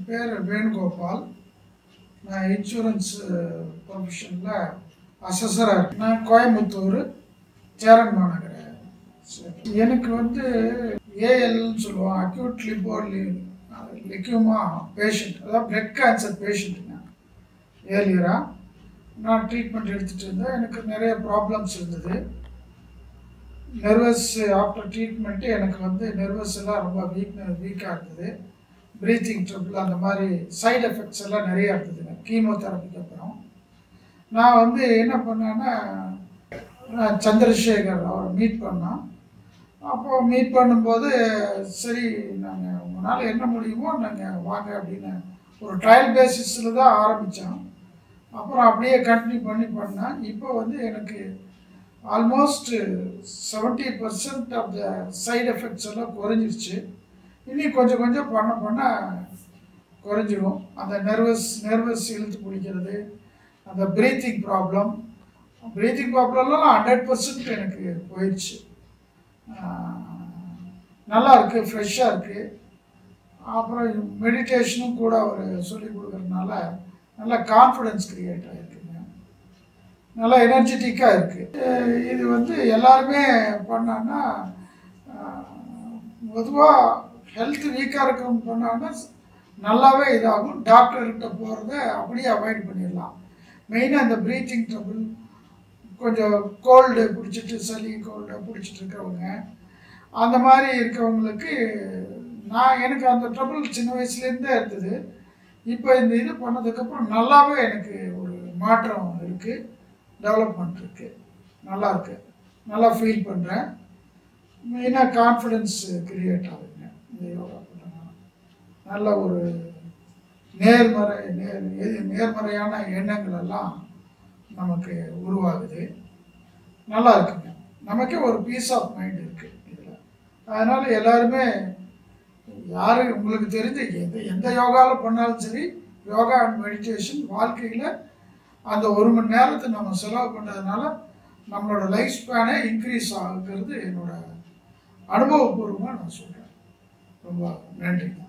பேர் வேணுகோபால் நான் இன்சூரன்ஸ் ப்ரொஃபஷனில் அசஸராக இருக்கேன் நான் கோயம்புத்தூர் சேரன் மாநகர எனக்கு வந்து ஏஎல்னு சொல்லுவோம் அக்யூட் லிபோர் லிக்யூமா பேஷண்ட் அதாவது பிளட் கேன்சர் பேஷண்ட்டுங்க ஏர்லியராக நான் ட்ரீட்மெண்ட் எடுத்துகிட்டு இருந்தேன் எனக்கு நிறைய ப்ராப்ளம்ஸ் இருந்தது நர்வஸ் ஆஃப்டர் ட்ரீட்மெண்ட்டு எனக்கு வந்து நர்வஸ் எல்லாம் ரொம்ப வீக் வீக்காக இருந்தது ப்ரீத்திங் ட்ரபிள் அந்த மாதிரி சைடு எஃபெக்ட்ஸ் எல்லாம் நிறையா இருந்ததுங்க கீமோதெரப்பிக்கு அப்புறம் நான் வந்து என்ன பண்ணேன்னா நான் சந்திரசேகர் அவரை மீட் பண்ணோம் அப்போது மீட் பண்ணும்போது சரி நாங்கள் உங்களால் என்ன முடியுமோ நாங்கள் வாங்க அப்படின்னு ஒரு ட்ரையல் பேசிஸில் தான் ஆரம்பித்தோம் அப்புறம் அப்படியே கண்டினியூ பண்ணி பண்ணேன் இப்போ வந்து எனக்கு almost seventy percent of the side effects எல்லாம் குறைஞ்சிருச்சு இனி கொஞ்சம் கொஞ்சம் பண்ண பண்ண குறைஞ்சிரும் அந்த நர்வஸ் நர்வஸ் இழுத்து பிடிக்கிறது அந்த ப்ரீத்திங் ப்ராப்ளம் ப்ரீத்திங் ப்ராப்ளம்லாம் ஹண்ட்ரட் பர்சன்ட் எனக்கு போயிடுச்சு நல்லா இருக்குது ஃப்ரெஷ்ஷாக இருக்குது அப்புறம் மெடிடேஷனும் கூட அவர் சொல்லி கொடுக்குறதுனால நல்ல கான்ஃபிடென்ஸ் க்ரியேட் ஆகிருக்குங்க நல்லா எனர்ஜெட்டிக்காக இருக்குது இது வந்து எல்லாருமே பண்ணான்னா பொதுவாக ஹெல்த் வீக்காக இருக்கவங்க பண்ணாங்கன்னா நல்லாவே இதாகும் டாக்டர்கிட்ட போகிறத அப்படியே அவாய்ட் பண்ணிடலாம் மெயினாக இந்த ப்ரீத்திங் ட்ரபிள் கொஞ்சம் கோல்டு பிடிச்சிட்டு சளி கோல்டு பிடிச்சிட்டு இருக்கிறவங்க அந்த மாதிரி இருக்கவங்களுக்கு நான் எனக்கு அந்த ட்ரபிள் சின்ன வயசுலேருந்தே இருந்தது இப்போ இந்த இது பண்ணதுக்கப்புறம் நல்லாவே எனக்கு ஒரு மாற்றம் இருக்குது டெவலப்மெண்ட் இருக்குது நல்லா இருக்கு நல்லா ஃபீல் பண்ணுறேன் மெயினாக கான்ஃபிடென்ஸ் க்ரியேட் ஆகுதுங்க இந்த யோகா பண்ணுறதுனால நல்ல ஒரு நேர்மறை நேர் எது நேர்மறையான எண்ணங்கள் எல்லாம் நமக்கு உருவாகுது நல்லா இருக்குங்க நமக்கே ஒரு பீஸ் ஆஃப் மைண்ட் இருக்குது இதில் அதனால் எல்லாருமே யார் உங்களுக்கு தெரிஞ்ச எந்த எந்த யோகாவில் பண்ணாலும் சரி யோகா அண்ட் மெடிடேஷன் வாழ்க்கையில் அந்த ஒரு மணி நேரத்தை நம்ம செலவு பண்ணுறதுனால நம்மளோட லைஃப் ஸ்பேனே இன்க்ரீஸ் ஆகுங்கிறது என்னோட அனுபவபூர்வமாக நான் சொல்கிறேன் ரொம்ப நன்றி